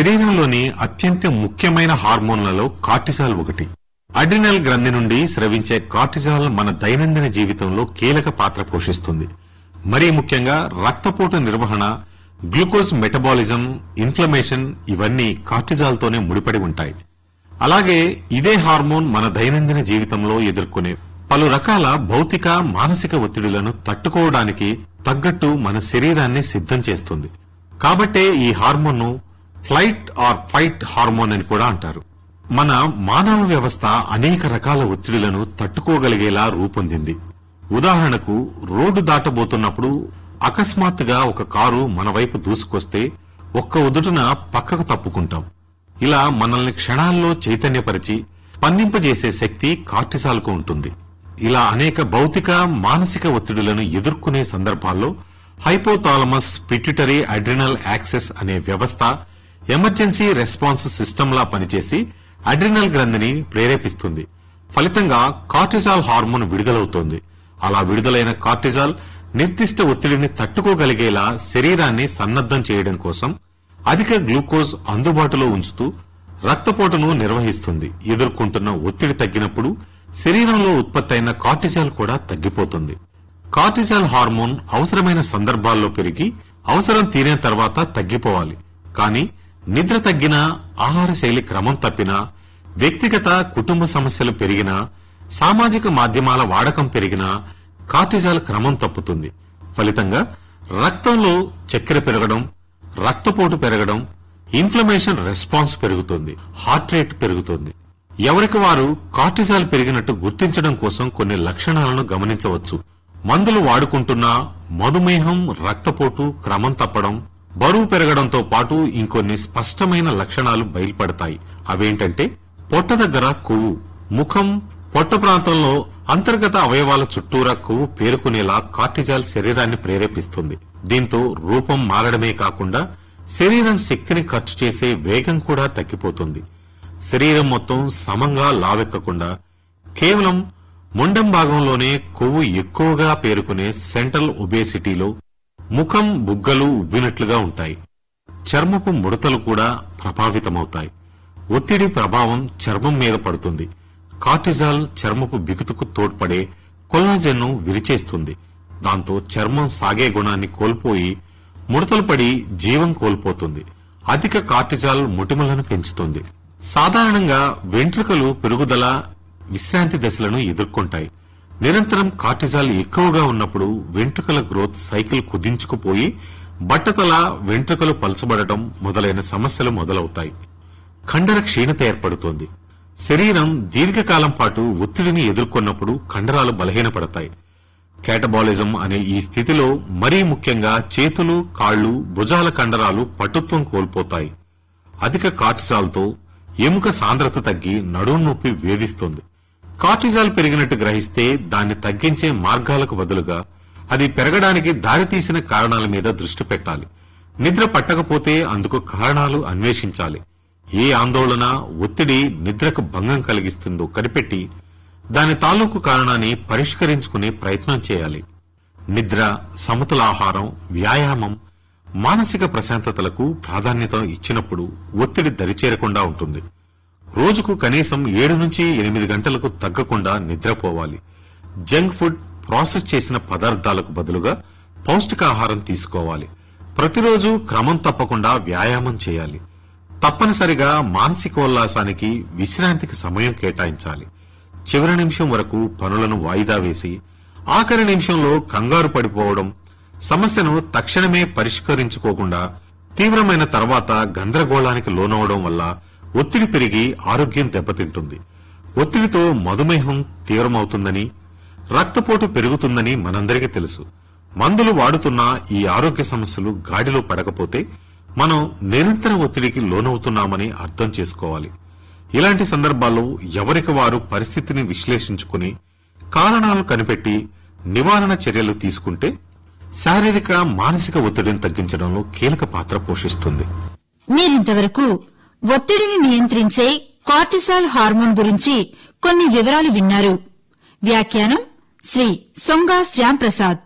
శరీరంలోని అత్యంత ముఖ్యమైన హార్మోన్లలో కార్టిసాల్ ఒకటి అడ్రినల్ గ్రంథి నుండి స్రవించే కార్టిసాల్ మన దైనందిన జీవితంలో కీలక పాత్ర పోషిస్తుంది మరీ ముఖ్యంగా రక్తపోటు నిర్వహణ గ్లూకోజ్ మెటబాలిజం ఇన్ఫ్లమేషన్ ఇవన్నీ కార్టిజాల్ తోనే ముడిపడి ఉంటాయి అలాగే ఇదే హార్మోన్ మన దైనందిన జీవితంలో ఎదుర్కొనే పలు రకాల భౌతిక మానసిక ఒత్తిడులను తట్టుకోవడానికి తగ్గట్టు మన శరీరాన్ని సిద్ధం చేస్తుంది కాబట్టే ఈ హార్మోన్ను ఫ్లైట్ ఆర్ ఫైట్ హార్మోన్ అని కూడా అంటారు మన మానవ వ్యవస్థ అనేక రకాల ఒత్తిడులను తట్టుకోగలిగేలా రూపొందింది ఉదాహరణకు రోడ్డు దాటబోతున్నప్పుడు అకస్మాత్తుగా ఒక కారు మన వైపు దూసుకొస్తే ఒక్క ఉదుటున పక్కకు తప్పుకుంటాం ఇలా మనల్ని క్షణాల్లో చైతన్యపరిచి స్పందింపజేసే శక్తి కార్టిసాల్కు ఉంటుంది ఇలా అనేక భౌతిక మానసిక ఒత్తిడులను ఎదుర్కొనే సందర్భాల్లో హైపోథాలమస్ పిట్యూటరీ అడ్రినల్ యాక్సెస్ అనే వ్యవస్థ ఎమర్జెన్సీ రెస్పాన్స్ సిస్టమ్ లా పనిచేసి అడ్రినల్ గ్రంథిని ప్రేరేపిస్తుంది ఫలితంగా కార్టిజాల్ హార్మోన్ విడుదలవుతోంది అలా విడుదలైన కార్టిజాల్ నిర్దిష్ట ఒత్తిడిని తట్టుకోగలిగేలా శరీరాన్ని సన్నద్దం చేయడం కోసం అధిక గ్లూకోజ్ అందుబాటులో ఉంచుతూ రక్తపోటును నిర్వహిస్తుంది ఎదుర్కొంటున్న ఒత్తిడి తగ్గినప్పుడు శరీరంలో ఉత్పత్తైన కార్టిజాల్ కూడా తగ్గిపోతుంది కార్టిజాల్ హార్మోన్ అవసరమైన సందర్భాల్లో పెరిగి అవసరం తీరిన తర్వాత తగ్గిపోవాలి కానీ నిద్ర తగ్గినా ఆహార శైలి క్రమం తప్పినా వ్యక్తిగత కుటుంబ సమస్యలు పెరిగినా సామాజిక మాధ్యమాల వాడకం పెరిగినా కార్టిజాల్ క్రమం తప్పుతుంది ఫలితంగా రక్తంలో చక్కెర పెరగడం రక్తపోటు పెరగడం ఇన్ఫ్లమేషన్ రెస్పాన్స్ పెరుగుతుంది హార్ట్ రేట్ పెరుగుతుంది ఎవరికి వారు కార్టిజాల్ పెరిగినట్టు గుర్తించడం కోసం కొన్ని లక్షణాలను గమనించవచ్చు మందులు వాడుకుంటున్నా మధుమేహం రక్తపోటు క్రమం తప్పడం బరువు పెరగడంతో పాటు ఇంకొన్ని స్పష్టమైన లక్షణాలు బయలుపడతాయి అవేంటంటే పొట్ట దగ్గర కొవ్వు ముఖం పొట్ట ప్రాంతంలో అంతర్గత అవయవాల చుట్టూరా కొవ్వు పేరుకునేలా కార్టిజాల్ శరీరాన్ని ప్రేరేపిస్తుంది దీంతో రూపం మారడమే కాకుండా శరీరం శక్తిని ఖర్చు చేసే వేగం కూడా తగ్గిపోతుంది శరీరం మొత్తం సమంగా లావెక్కకుండా కేవలం మొండం భాగంలోనే కొవ్వు ఎక్కువగా పేరుకునే సెంట్రల్ ఒబేసిటీలో ముఖం బుగ్గలు ఉబ్బినట్లుగా ఉంటాయి చర్మపు ముడతలు కూడా ప్రభావితమవుతాయి ఒత్తిడి ప్రభావం చర్మం మీద పడుతుంది కార్టిజాల్ చర్మపు బిగుతుకు తోడ్పడే కొల్లాజెన్ను విరిచేస్తుంది దాంతో చర్మం సాగే గుణాన్ని కోల్పోయి ముడతలు పడి జీవం కోల్పోతుంది అధిక కార్టిజాల్ ముటిమలను పెంచుతుంది సాధారణంగా వెంట్రుకలు పెరుగుదల విశ్రాంతి దశలను ఎదుర్కొంటాయి నిరంతరం కార్టిజాల్ ఎక్కువగా ఉన్నప్పుడు వెంట్రుకల గ్రోత్ సైకిల్ కుదించుకుపోయి బట్టతల వెంట్రుకలు పలచబడటం మొదలైన సమస్యలు మొదలవుతాయి కండర క్షీణత ఏర్పడుతోంది శరీరం దీర్ఘకాలం పాటు ఒత్తిడిని ఎదుర్కొన్నప్పుడు కండరాలు బలహీనపడతాయి కేటబాలిజం అనే ఈ స్థితిలో మరీ ముఖ్యంగా చేతులు కాళ్ళు భుజాల కండరాలు పటుత్వం కోల్పోతాయి అధిక కార్టిజాల్తో ఎముక సాంద్రత తగ్గి నడుము నొప్పి వేధిస్తుంది కార్టిజాల్ పెరిగినట్టు గ్రహిస్తే దాన్ని తగ్గించే మార్గాలకు బదులుగా అది పెరగడానికి దారితీసిన కారణాల మీద దృష్టి పెట్టాలి నిద్ర పట్టకపోతే అందుకు కారణాలు అన్వేషించాలి ఏ ఆందోళన ఒత్తిడి నిద్రకు భంగం కలిగిస్తుందో కనిపెట్టి దాని తాలూకు కారణాన్ని పరిష్కరించుకునే ప్రయత్నం చేయాలి నిద్ర సమతుల ఆహారం వ్యాయామం మానసిక ప్రశాంతతలకు ప్రాధాన్యత ఇచ్చినప్పుడు ఒత్తిడి దరిచేరకుండా ఉంటుంది రోజుకు కనీసం ఏడు నుంచి ఎనిమిది గంటలకు తగ్గకుండా నిద్రపోవాలి జంక్ ఫుడ్ ప్రాసెస్ చేసిన పదార్థాలకు బదులుగా పౌష్టికాహారం తీసుకోవాలి ప్రతిరోజు క్రమం తప్పకుండా వ్యాయామం చేయాలి తప్పనిసరిగా మానసికోల్లాసానికి విశ్రాంతికి సమయం కేటాయించాలి చివరి నిమిషం వరకు పనులను వాయిదా వేసి ఆఖరి నిమిషంలో కంగారు పడిపోవడం సమస్యను తక్షణమే పరిష్కరించుకోకుండా తీవ్రమైన తర్వాత గందరగోళానికి లోనవడం వల్ల ఒత్తిడి పెరిగి ఆరోగ్యం దెబ్బతింటుంది ఒత్తిడితో మధుమేహం తీవ్రమవుతుందని రక్తపోటు పెరుగుతుందని మనందరికీ తెలుసు మందులు వాడుతున్నా ఈ ఆరోగ్య సమస్యలు గాడిలో పడకపోతే మనం నిరంతర ఒత్తిడికి లోనవుతున్నామని అర్థం చేసుకోవాలి ఇలాంటి సందర్భాల్లో ఎవరికి వారు పరిస్థితిని విశ్లేషించుకుని కారణాలు కనిపెట్టి నివారణ చర్యలు తీసుకుంటే శారీరక మానసిక ఒత్తిడిని తగ్గించడంలో కీలక పాత్ర పోషిస్తుంది మీరింతవరకు ఒత్తిడిని నియంత్రించే కార్టిసాల్ హార్మోన్ గురించి కొన్ని వివరాలు విన్నారు వ్యాఖ్యానం శ్రీ సొంగా శ్యాంప్రసాద్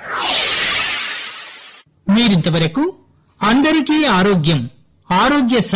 మీరింతవరకు అందరికీ ఆరోగ్యం ఆరోగ్య